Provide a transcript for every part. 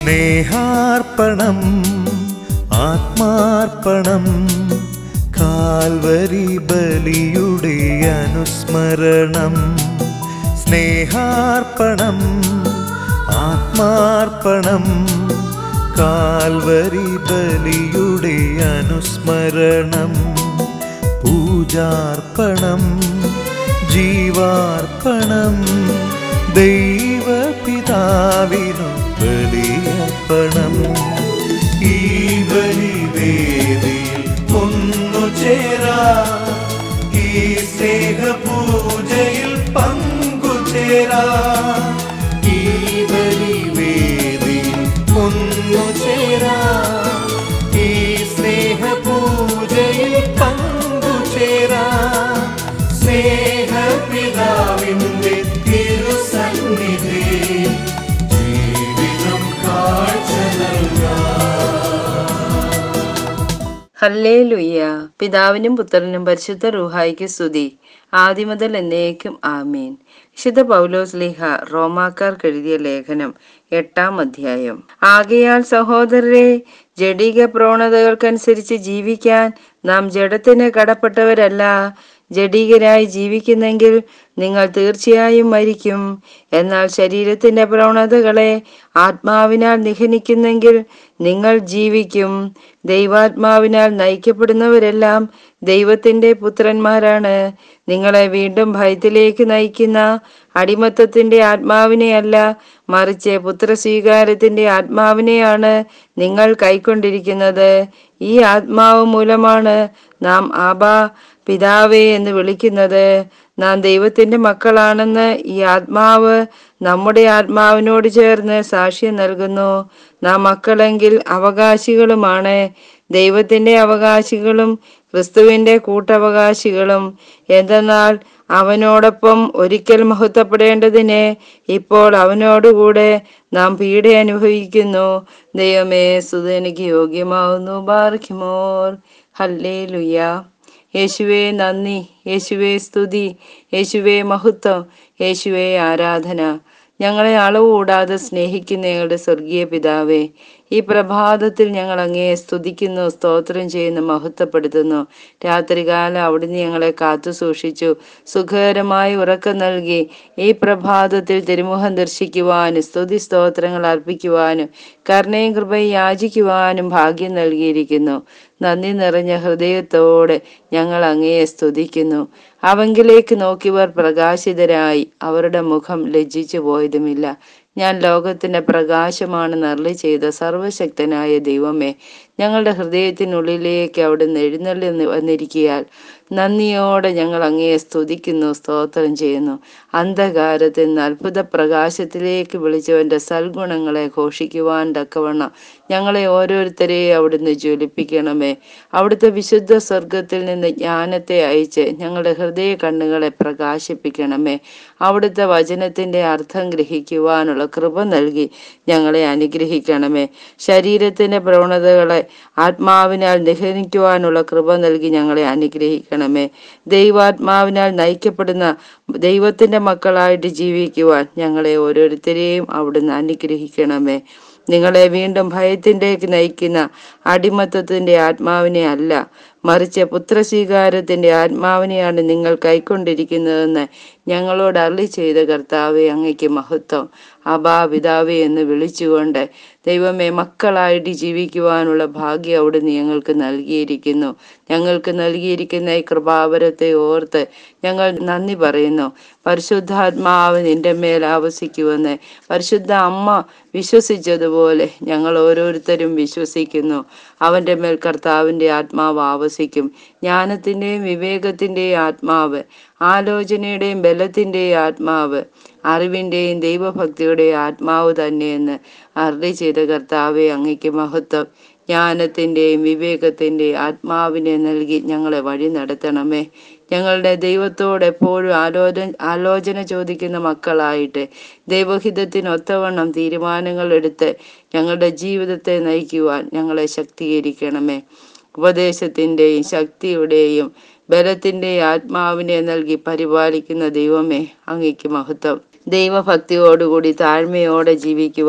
സ്നേഹാർപ്പണം ആത്മാർപ്പണം Calvary ബലിയുടെ അനുസ്മരണം സ്നേഹാർപ്പണം ആത്മാർപ്പണം Calvary ബലിയുടെ അനുസ്മരണം പൂജാർപ്പണം ജീവാർപ്പണം ദൈവപിതാവിനു ബലിയർപ്പണം ഈ ബലിവേദിയിൽ ഒന്നു ചേരാ ഈ സ്നേഹപൂജയിൽ പങ്കുചേരാ ഈ ബലിവേദിയിൽ ഒന്നു ചേരാ ഈ സ്നേഹപൂജയിൽ പങ്കുചേരാ സ്നേഹപിതാവിന്റെ തിരുസന്നിധി ജീവിതം കാഴ്ച ഹല്ലേ ലുയ്യ പിതാവിനും പുത്രനും പരിശുദ്ധ റൂഹായിക്ക് സ്തുതി ആദിമുതൽ എന്നേക്കും ആമീൻ വിശുദ്ധ പൗലോസ് ലിഹ റോമാക്കാർക്ക് എഴുതിയ ലേഖനം എട്ടാം അധ്യായം ആകയാൽ സഹോദരരെ ജഡിക പ്രവണതകൾക്കനുസരിച്ച് ജീവിക്കാൻ നാം ജഡത്തിന് കടപ്പെട്ടവരല്ല ജഡീകരായി ജീവിക്കുന്നെങ്കിൽ നിങ്ങൾ തീർച്ചയായും മരിക്കും എന്നാൽ ശരീരത്തിന്റെ പ്രവണതകളെ ആത്മാവിനാൽ നിഹനിക്കുന്നെങ്കിൽ നിങ്ങൾ ജീവിക്കും ദൈവാത്മാവിനാൽ നയിക്കപ്പെടുന്നവരെല്ലാം ദൈവത്തിന്റെ പുത്രന്മാരാണ് നിങ്ങളെ വീണ്ടും ഭയത്തിലേക്ക് നയിക്കുന്ന അടിമത്തത്തിന്റെ ആത്മാവിനെയല്ല മറിച്ച് പുത്രസ്വീകാരത്തിന്റെ ആത്മാവിനെയാണ് നിങ്ങൾ കൈക്കൊണ്ടിരിക്കുന്നത് ഈ ആത്മാവ് മൂലമാണ് നാം ആബാ പിതാവേ എന്ന് വിളിക്കുന്നത് നാം ദൈവത്തിന്റെ മക്കളാണെന്ന് ഈ ആത്മാവ് നമ്മുടെ ആത്മാവിനോട് ചേർന്ന് സാക്ഷ്യം നൽകുന്നു നാം മക്കളെങ്കിൽ അവകാശികളുമാണ് ദൈവത്തിന്റെ അവകാശികളും ക്രിസ്തുവിന്റെ കൂട്ടവകാശികളും എന്തെന്നാൽ അവനോടൊപ്പം ഒരിക്കൽ മഹത്വപ്പെടേണ്ടതിന് ഇപ്പോൾ അവനോടുകൂടെ നാം പീഡ അനുഭവിക്കുന്നു ദൈവമേ സുതനിക്ക് യോഗ്യമാവുന്നു ബാർക്കിമോർ ഹല്ലേ ലുയ്യ യേശുവേ നന്ദി യേശുവേ സ്തുതി യേശുവേ മഹത്വം യേശുവേ ആരാധന ഞങ്ങളെ അളവ് കൂടാതെ സ്നേഹിക്കുന്ന ഞങ്ങളുടെ സ്വർഗീയ പിതാവേ ഈ പ്രഭാതത്തിൽ ഞങ്ങൾ അങ്ങയെ സ്തുതിക്കുന്നു സ്തോത്രം ചെയ്യുന്നു മഹത്വപ്പെടുത്തുന്നു രാത്രികാലം അവിടുന്ന് ഞങ്ങളെ കാത്തു സൂക്ഷിച്ചു സുഖകരമായി ഉറക്കം നൽകി ഈ പ്രഭാതത്തിൽ തിരുമുഖം ദർശിക്കുവാനും സ്തുതി സ്തോത്രങ്ങൾ അർപ്പിക്കുവാനും കരുണയും കൃപയും യാചിക്കുവാനും ഭാഗ്യം നൽകിയിരിക്കുന്നു നന്ദി നിറഞ്ഞ ഹൃദയത്തോടെ ഞങ്ങൾ അങ്ങയെ സ്തുതിക്കുന്നു അവങ്കിലേക്ക് നോക്കിയവർ പ്രകാശിതരായി അവരുടെ മുഖം ലജ്ജിച്ചു പോയതുമില്ല ഞാൻ ലോകത്തിന്റെ പ്രകാശമാണെന്ന് അരളി ചെയ്ത സർവശക്തനായ ദൈവമേ ഞങ്ങളുടെ ഹൃദയത്തിനുള്ളിലേക്ക് അവിടുന്ന് എഴുന്നള്ളി വന്നിരിക്കിയാൽ നന്ദിയോടെ ഞങ്ങൾ അങ്ങയെ സ്തുതിക്കുന്നു സ്തോത്രം ചെയ്യുന്നു അന്ധകാരത്തിൽ നിന്ന് അത്ഭുത പ്രകാശത്തിലേക്ക് വിളിച്ചവന്റെ സൽഗുണങ്ങളെ ഘോഷിക്കുവാൻ തക്കവണ്ണം ഞങ്ങളെ ഓരോരുത്തരെയും അവിടുന്ന് ജ്വലിപ്പിക്കണമേ അവിടുത്തെ വിശുദ്ധ സ്വർഗത്തിൽ നിന്ന് ജ്ഞാനത്തെ അയച്ച് ഞങ്ങളുടെ ഹൃദയ കണ്ണുകളെ പ്രകാശിപ്പിക്കണമേ അവിടുത്തെ വചനത്തിന്റെ അർത്ഥം ഗ്രഹിക്കുവാനുള്ള കൃപ നൽകി ഞങ്ങളെ അനുഗ്രഹിക്കണമേ ശരീരത്തിന്റെ പ്രവണതകളെ ആത്മാവിനാൽ നിഹനിക്കുവാനുള്ള കൃപ നൽകി ഞങ്ങളെ അനുഗ്രഹിക്കണമേ ദൈവാത്മാവിനാൽ നയിക്കപ്പെടുന്ന ദൈവത്തിന്റെ മക്കളായിട്ട് ജീവിക്കുവാൻ ഞങ്ങളെ ഓരോരുത്തരെയും അവിടുന്ന് അനുഗ്രഹിക്കണമേ നിങ്ങളെ വീണ്ടും ഭയത്തിലേക്ക് നയിക്കുന്ന അടിമത്തത്തിന്റെ ആത്മാവിനെ അല്ല മറിച്ച് പുത്രസ്വീകാരത്തിന്റെ ആത്മാവിനെയാണ് നിങ്ങൾ കൈക്കൊണ്ടിരിക്കുന്നതെന്ന് ഞങ്ങളോട് അരളി ചെയ്ത കർത്താവെ അങ്ങയ്ക്ക് മഹത്വം അബാ പിതാവേ എന്ന് വിളിച്ചുകൊണ്ട് ദൈവമേ മക്കളായിട്ട് ജീവിക്കുവാനുള്ള ഭാഗ്യം അവിടുന്ന് ഞങ്ങൾക്ക് നൽകിയിരിക്കുന്നു ഞങ്ങൾക്ക് നൽകിയിരിക്കുന്ന ഈ കൃപാവരത്തെ ഓർത്ത് ഞങ്ങൾ നന്ദി പറയുന്നു പരിശുദ്ധാത്മാവ് നിന്റെ മേൽ ആവസിക്കുമെന്ന് പരിശുദ്ധ അമ്മ വിശ്വസിച്ചതുപോലെ ഞങ്ങൾ ഓരോരുത്തരും വിശ്വസിക്കുന്നു അവൻ്റെ മേൽ കർത്താവിൻ്റെ ആത്മാവ് ആവസിക്കും ജ്ഞാനത്തിൻ്റെയും വിവേകത്തിൻ്റെയും ആത്മാവ് ആലോചനയുടെയും ബലത്തിൻ്റെയും ആത്മാവ് അറിവിൻ്റെയും ദൈവഭക്തിയുടെയും ആത്മാവ് തന്നെയെന്ന് അരളി ചെയ്ത കർത്താവെ അങ്ങയ്ക്ക് മഹത്വം ജ്ഞാനത്തിൻ്റെയും വിവേകത്തിൻ്റെയും ആത്മാവിനെ നൽകി ഞങ്ങളെ വഴി നടത്തണമേ ഞങ്ങളുടെ ദൈവത്തോട് എപ്പോഴും ആലോചന ആലോചന ചോദിക്കുന്ന മക്കളായിട്ട് ദൈവഹിതത്തിന് ഒത്തവണ്ണം തീരുമാനങ്ങൾ എടുത്ത് ഞങ്ങളുടെ ജീവിതത്തെ നയിക്കുവാൻ ഞങ്ങളെ ശക്തീകരിക്കണമേ ഉപദേശത്തിൻ്റെയും ശക്തിയുടെയും ബലത്തിൻ്റെയും ആത്മാവിനെ നൽകി പരിപാലിക്കുന്ന ദൈവമേ അങ്ങയ്ക്ക് മഹത്വം ദൈവഭക്തിയോടുകൂടി താഴ്മയോടെ ജീവിക്കുവാൻ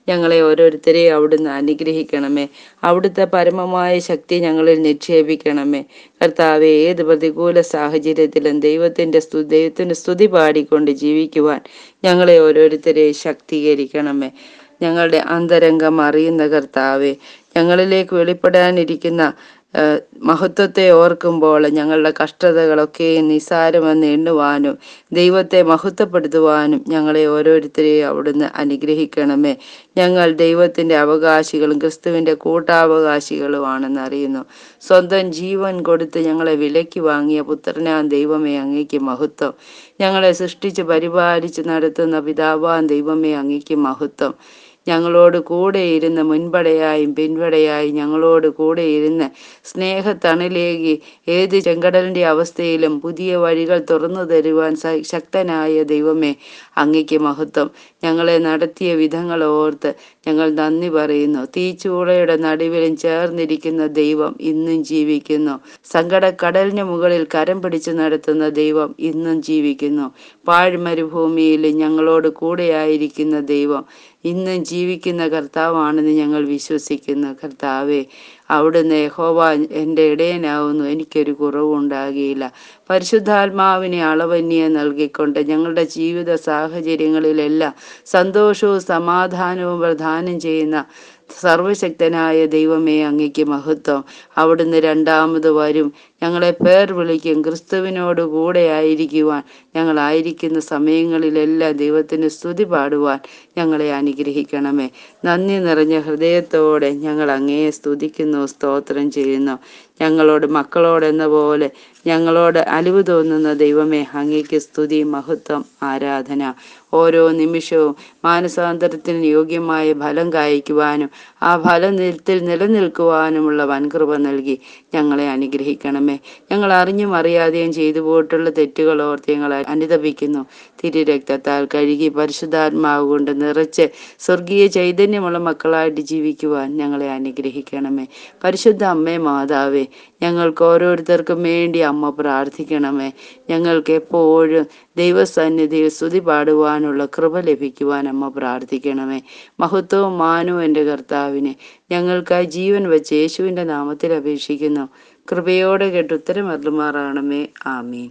ഞങ്ങളെ ഓരോരുത്തരെയും അവിടുന്ന് അനുഗ്രഹിക്കണമേ അവിടുത്തെ പരമമായ ശക്തി ഞങ്ങളിൽ നിക്ഷേപിക്കണമേ കർത്താവെ ഏത് പ്രതികൂല സാഹചര്യത്തിലും ദൈവത്തിൻ്റെ സ്തു ദൈവത്തിൻ്റെ സ്തുതി പാടിക്കൊണ്ട് ജീവിക്കുവാൻ ഞങ്ങളെ ഓരോരുത്തരെയും ശക്തീകരിക്കണമേ ഞങ്ങളുടെ അന്തരംഗം അറിയുന്ന കർത്താവെ ഞങ്ങളിലേക്ക് വെളിപ്പെടാനിരിക്കുന്ന ആ, മഹത്വത്തെ ഓർക്കുമ്പോൾ ഞങ്ങളുടെ കഷ്ടതകളൊക്കെ നിസാരമെന്ന് എണ്ണുവാനും ദൈവത്തെ മഹത്വപ്പെടുത്തുവാനും ഞങ്ങളെ ഓരോരുത്തരെയും അവിടുന്ന് അനുഗ്രഹിക്കണമേ ഞങ്ങൾ ദൈവത്തിൻ്റെ അവകാശികളും ക്രിസ്തുവിൻ്റെ കൂട്ടാവകാശികളുമാണെന്ന് അറിയുന്നു സ്വന്തം ജീവൻ കൊടുത്ത് ഞങ്ങളെ വിലയ്ക്ക് വാങ്ങിയ പുത്രനാൻ ദൈവമേ അങ്ങയ്ക്ക് മഹത്വം ഞങ്ങളെ സൃഷ്ടിച്ച് പരിപാലിച്ച് നടത്തുന്ന പിതാവാൻ ദൈവമേ അങ്ങയ്ക്ക് മഹത്വം ഞങ്ങളോട് കൂടെ ഇരുന്ന് മുൻപടയായും പിൻപടയായും ഞങ്ങളോട് കൂടെ ഇരുന്ന് സ്നേഹത്തണലേകി ഏത് ചെങ്കടലിൻ്റെ അവസ്ഥയിലും പുതിയ വഴികൾ തുറന്നു തരുവാൻ സ- ശക്തനായ ദൈവമേ അങ്ങയ്ക്ക് മഹത്വം ഞങ്ങളെ നടത്തിയ വിധങ്ങൾ ഓർത്ത് ഞങ്ങൾ നന്ദി പറയുന്നു തീച്ചൂളയുടെ നടുവിലും ചേർന്നിരിക്കുന്ന ദൈവം ഇന്നും ജീവിക്കുന്നു സങ്കടക്കടലിന് മുകളിൽ കരം പിടിച്ചു നടത്തുന്ന ദൈവം ഇന്നും ജീവിക്കുന്നു പാഴ്മരുഭൂമിയിൽ ഞങ്ങളോട് കൂടെയായിരിക്കുന്ന ദൈവം ഇന്നും ജീവിക്കുന്ന കർത്താവാണെന്ന് ഞങ്ങൾ വിശ്വസിക്കുന്നു കർത്താവെ അവിടുന്ന് യഹോവ എൻ്റെ ഇടയനാവുന്നു എനിക്കൊരു കുറവുണ്ടാകിയില്ല പരിശുദ്ധാത്മാവിനെ അളവന്യെ നൽകിക്കൊണ്ട് ഞങ്ങളുടെ ജീവിത സാഹചര്യങ്ങളിലെല്ലാം സന്തോഷവും സമാധാനവും പ്രദാനം ചെയ്യുന്ന സർവശക്തനായ ദൈവമേ അങ്ങയ്ക്ക് മഹത്വം അവിടുന്ന് രണ്ടാമത് വരും ഞങ്ങളെ പേർ വിളിക്കും ക്രിസ്തുവിനോട് കൂടെ ആയിരിക്കുവാൻ ഞങ്ങളായിരിക്കുന്ന സമയങ്ങളിലെല്ലാം ദൈവത്തിന് സ്തുതി പാടുവാൻ ഞങ്ങളെ അനുഗ്രഹിക്കണമേ നന്ദി നിറഞ്ഞ ഹൃദയത്തോടെ ഞങ്ങൾ അങ്ങയെ സ്തുതിക്കുന്നു സ്തോത്രം ചെയ്യുന്നു ഞങ്ങളോട് മക്കളോടെന്ന പോലെ ഞങ്ങളോട് അലിവ് തോന്നുന്ന ദൈവമേ അങ്ങയ്ക്ക് സ്തുതി മഹത്വം ആരാധന ഓരോ നിമിഷവും മാനസാന്തരത്തിന് യോഗ്യമായ ഫലം കായ്ക്കുവാനും ആ ഫലത്തിൽ നിലനിൽക്കുവാനുമുള്ള വൻകൃപ നൽകി ഞങ്ങളെ അനുഗ്രഹിക്കണമേ ഞങ്ങൾ അറിഞ്ഞും അറിയാതെയും ചെയ്തു പോയിട്ടുള്ള തെറ്റുകൾ ഓർത്ത് ഞങ്ങൾ അനുതപിക്കുന്നു തിരുരക്തത്താൽ കഴുകി പരിശുദ്ധാത്മാവ് കൊണ്ട് നിറച്ച് സ്വർഗീയ ചൈതന്യമുള്ള മക്കളായിട്ട് ജീവിക്കുവാൻ ഞങ്ങളെ അനുഗ്രഹിക്കണമേ പരിശുദ്ധ അമ്മേ മാതാവേ ഞങ്ങൾക്ക് ഓരോരുത്തർക്കും വേണ്ടി അമ്മ പ്രാർത്ഥിക്കണമേ ഞങ്ങൾക്ക് എപ്പോഴും ദൈവസന്നിധിയിൽ സ്തുതി പാടുവാനുള്ള കൃപ ലഭിക്കുവാൻ അമ്മ പ്രാർത്ഥിക്കണമേ മഹത്വവും മാനവും എൻ്റെ കർത്താവിനെ ഞങ്ങൾക്കായി ജീവൻ വെച്ച് യേശുവിൻ്റെ നാമത്തിൽ അപേക്ഷിക്കുന്നു കൃപയോടെ കേട്ട് ഉത്തരം അരുളുമാറാണമേ ആമീൻ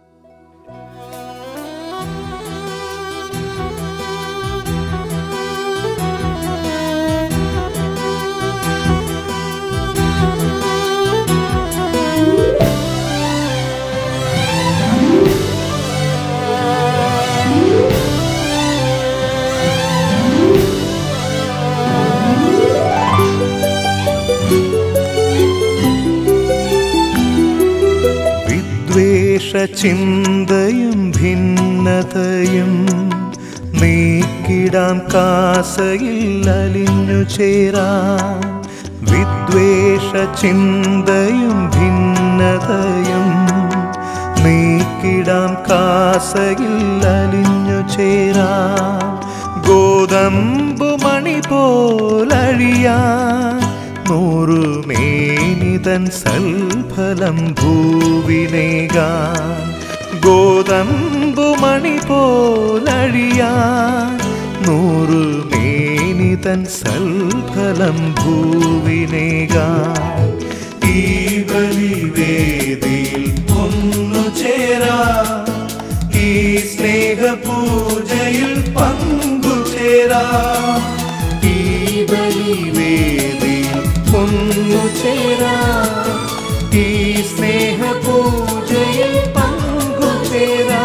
വിദ്വേഷചിന്തയും ഭിന്നതയും നീക്കിടാൻ കാസയിൽ അലിഞ്ഞു ചേരാൻ വിദ്വേഷചിന്തയും ഭിന്നതയും നീക്കിടാൻ കാസയിൽ അലിഞ്ഞു ചേരാൻ ഗോതമ്പു മണി പോലഴിയാൻ നൂറുമേനിതൻ സൽഫലം ഭൂവിനേകാൻ ഗോതമ്പു മണി പോലഴിയാൻ നൂറുമേനിതൻ സൽഫലം ഭൂവിനേകാൻ ഈ ബലിവേദിയിൽ ഒന്നു ചേരാ ഈ സ്നേഹപൂജയിൽ പങ്കുചേരാ ഈ ബലിവേദിയിൽ ഒന്നു ചേരാ ഈ സ്നേഹപൂജയിൽ പങ്കുചേരാ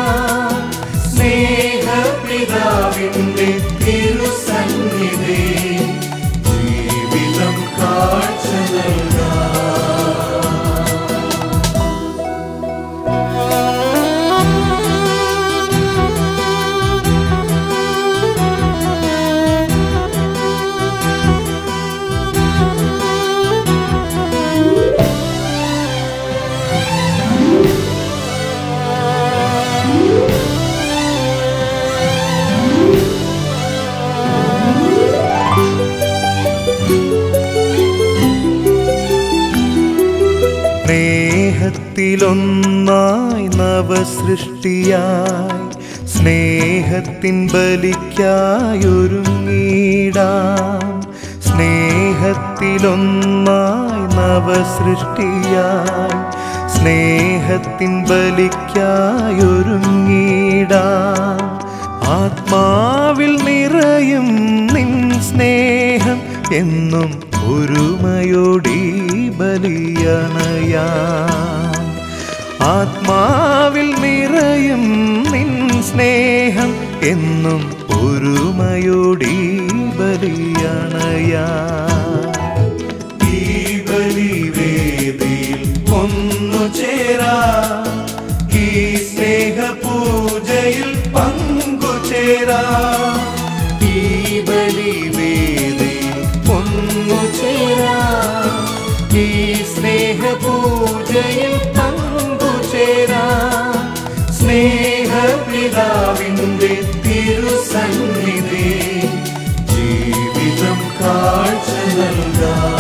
സ്നേഹപിതാവിൻ്റെ തിരുസന്നിധി ജീവിതം കാഴ്ച നൽകാം സ്നേഹത്തിലൊന്നായി നവസൃഷ്ടിയായി സ്നേഹത്തിൻ ബലിക്കായൊരുങ്ങിടാം സ്നേഹത്തിലൊന്നായി നവസൃഷ്ടിയായി സ്നേഹത്തിൻ ബലിക്കായൊരുങ്ങിടാം ആത്മാവിൽ നിറയും നിൻ സ്നേഹം എന്നും ഒരുമയോടി ബലിയണയാം ആത്മാവിൽ നിറയും നിൻ സ്നേഹം എന്നും ഒരുമയോടി ബലിയണയാ ഈ ബലിവേദിയിൽ ഒന്നു ചേരാ ഈ സ്നേഹപൂജയിൽ പങ്കുചേരാ ഈ ബലിവേദിയിൽ ഒന്നു ചേരാ ഈ സ്നേഹപൂജയിൽ പങ്കുചേരാ സ്നേഹപിതാവിൻ്റെ തിരുസന്നിധി ജീവിതം കാഴ്ച നൽകാം